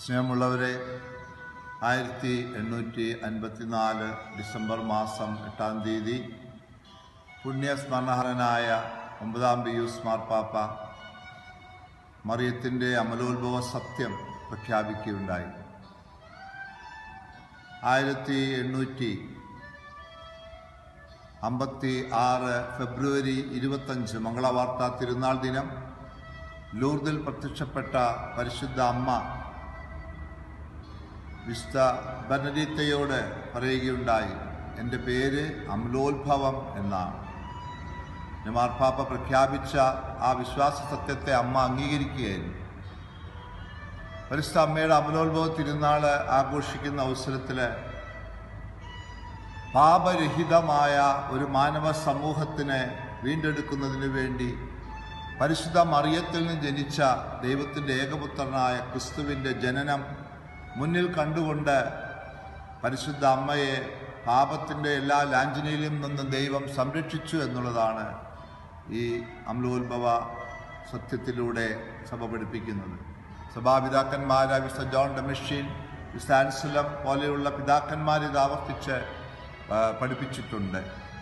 സ്നേഹമുള്ളവരെ ആയിരത്തി എണ്ണൂറ്റി അൻപത്തിനാല് ഡിസംബർ മാസം എട്ടാം തീയതി പുണ്യസ്മരണഹരനായ ഒമ്പതാം പിയൂസ് മാർപ്പാപ്പ മറിയത്തിൻ്റെ അമലോത്ഭവ സത്യം പ്രഖ്യാപിക്കുകയുണ്ടായി ആയിരത്തി എണ്ണൂറ്റി അമ്പത്തി ആറ് ഫെബ്രുവരി ഇരുപത്തഞ്ച് മംഗളവാർത്ത തിരുനാൾ ദിനം ലൂർദിൽ പ്രത്യക്ഷപ്പെട്ട പരിശുദ്ധ അമ്മ വിശുദ്ധ ബനരീത്തയോട് പറയുകയുണ്ടായി എൻ്റെ പേര് അമലോത്ഭവം എന്നാണ് പിന്നെ മാർപ്പാപ്പ പ്രഖ്യാപിച്ച ആ വിശ്വാസ സത്യത്തെ അമ്മ അംഗീകരിക്കുകയായിരുന്നു പരിശുദ്ധ അമ്മയുടെ അമലോത്ഭവ തിരുനാൾ ആഘോഷിക്കുന്ന അവസരത്തിൽ പാപരഹിതമായ ഒരു മാനവ സമൂഹത്തിനെ വീണ്ടെടുക്കുന്നതിന് വേണ്ടി പരിശുദ്ധ മറിയത്തിൽ നിന്ന് ജനിച്ച ദൈവത്തിൻ്റെ ഏകപുത്രനായ ക്രിസ്തുവിൻ്റെ ജനനം മുന്നിൽ കണ്ടുകൊണ്ട് പരിശുദ്ധ അമ്മയെ പാപത്തിൻ്റെ എല്ലാ ലാഞ്ചനയിലും നിന്നും ദൈവം സംരക്ഷിച്ചു എന്നുള്ളതാണ് ഈ അമലോത്ഭവ സത്യത്തിലൂടെ സഭ പഠിപ്പിക്കുന്നത് സഭാപിതാക്കന്മാരായ വിശുദ്ധ ജോൺ ഡെമിഷ്യൻ വിശുദ്ധ ആൻസലം പോലെയുള്ള പിതാക്കന്മാർ ഇത് ആവർത്തിച്ച് ആ, പഠിപ്പിച്ചിട്ടുണ്ട്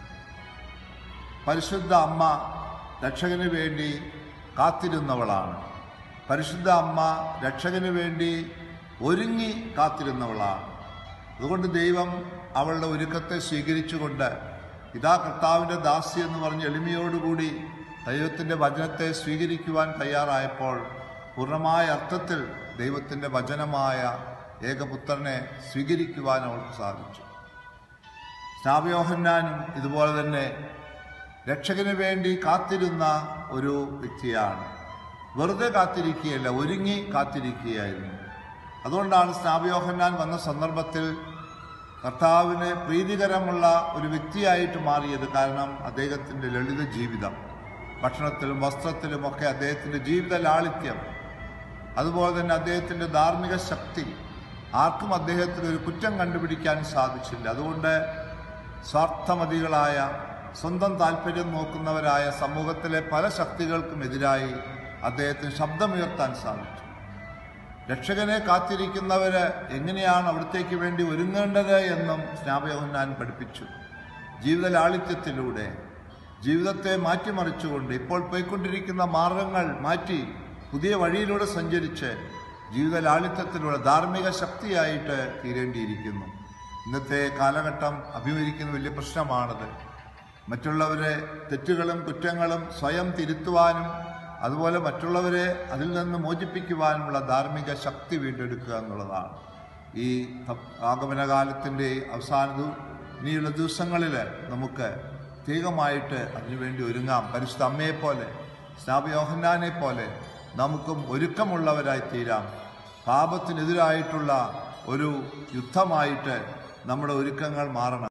പരിശുദ്ധ അമ്മ രക്ഷകന് വേണ്ടി കാത്തിരുന്നവളാണ് പരിശുദ്ധ അമ്മ രക്ഷകന് വേണ്ടി ഒരുങ്ങി കാത്തിരുന്നവളാണ് അതുകൊണ്ട് ദൈവം അവളുടെ ഒരുക്കത്തെ സ്വീകരിച്ചുകൊണ്ട് ഇതാ കർത്താവിൻ്റെ ദാസി എന്ന് പറഞ്ഞ് എളിമയോടുകൂടി ദൈവത്തിൻ്റെ വചനത്തെ സ്വീകരിക്കുവാൻ തയ്യാറായപ്പോൾ പൂർണ്ണമായ അർത്ഥത്തിൽ ദൈവത്തിൻ്റെ വചനമായ ഏകപുത്രനെ സ്വീകരിക്കുവാൻ അവൾക്ക് സാധിച്ചു സ്നാപയോഹന്നാനും ഇതുപോലെ തന്നെ രക്ഷകന് വേണ്ടി കാത്തിരുന്ന ഒരു വ്യക്തിയാണ് വെറുതെ കാത്തിരിക്കുകയല്ല ഒരുങ്ങി കാത്തിരിക്കുകയായിരുന്നു അതുകൊണ്ടാണ് സ്നാപയോഹന്നാൻ വന്ന സന്ദർഭത്തിൽ കർത്താവിന് പ്രീതികരമുള്ള ഒരു വ്യക്തിയായിട്ട് മാറിയത് കാരണം അദ്ദേഹത്തിൻ്റെ ലളിത ജീവിതം ഭക്ഷണത്തിലും വസ്ത്രത്തിലുമൊക്കെ അദ്ദേഹത്തിൻ്റെ ജീവിത ലാളിത്യം അതുപോലെ തന്നെ അദ്ദേഹത്തിൻ്റെ ധാർമ്മിക ശക്തി ആർക്കും അദ്ദേഹത്തിന് ഒരു കുറ്റം കണ്ടുപിടിക്കാൻ സാധിച്ചില്ല അതുകൊണ്ട് സ്വാർത്ഥമതികളായ സ്വന്തം താല്പര്യം നോക്കുന്നവരായ സമൂഹത്തിലെ പല ശക്തികൾക്കും എതിരായി അദ്ദേഹത്തിന് ശബ്ദമുയർത്താൻ സാധിച്ചു രക്ഷകനെ കാത്തിരിക്കുന്നവര് എങ്ങനെയാണ് അവിടത്തേക്ക് വേണ്ടി ഒരുങ്ങേണ്ടത് എന്നും സ്നാപയോഹന്നാൻ പഠിപ്പിച്ചു ജീവിത ലാളിത്യത്തിലൂടെ ജീവിതത്തെ മാറ്റിമറിച്ചുകൊണ്ട് ഇപ്പോൾ പോയിക്കൊണ്ടിരിക്കുന്ന മാർഗങ്ങൾ മാറ്റി പുതിയ വഴിയിലൂടെ സഞ്ചരിച്ച് ജീവിത ലാളിത്യത്തിലൂടെ ധാർമ്മിക ശക്തിയായിട്ട് തീരേണ്ടിയിരിക്കുന്നു ഇന്നത്തെ കാലഘട്ടം അഭിമുഖീകരിക്കുന്ന വലിയ പ്രശ്നമാണത് മറ്റുള്ളവരെ തെറ്റുകളും കുറ്റങ്ങളും സ്വയം തിരുത്തുവാനും അതുപോലെ മറ്റുള്ളവരെ അതിൽ നിന്ന് മോചിപ്പിക്കുവാനുമുള്ള ധാർമ്മിക ശക്തി വീണ്ടെടുക്കുക എന്നുള്ളതാണ് ഈ ആഗമനകാലത്തിൻ്റെ അവസാന ദു- ഇനിയുള്ള ദിവസങ്ങളിൽ നമുക്ക് പ്രത്യേകമായിട്ട് അതിനുവേണ്ടി ഒരുങ്ങാം പരിശുദ്ധ അമ്മയെപ്പോലെ സ്നാപയോഹന്നാനെ പോലെ നമുക്കും ഒരുക്കമുള്ളവരായി തീരാം പാപത്തിനെതിരായിട്ടുള്ള ഒരു യുദ്ധമായിട്ട് നമ്മുടെ ഒരുക്കങ്ങൾ മാറണം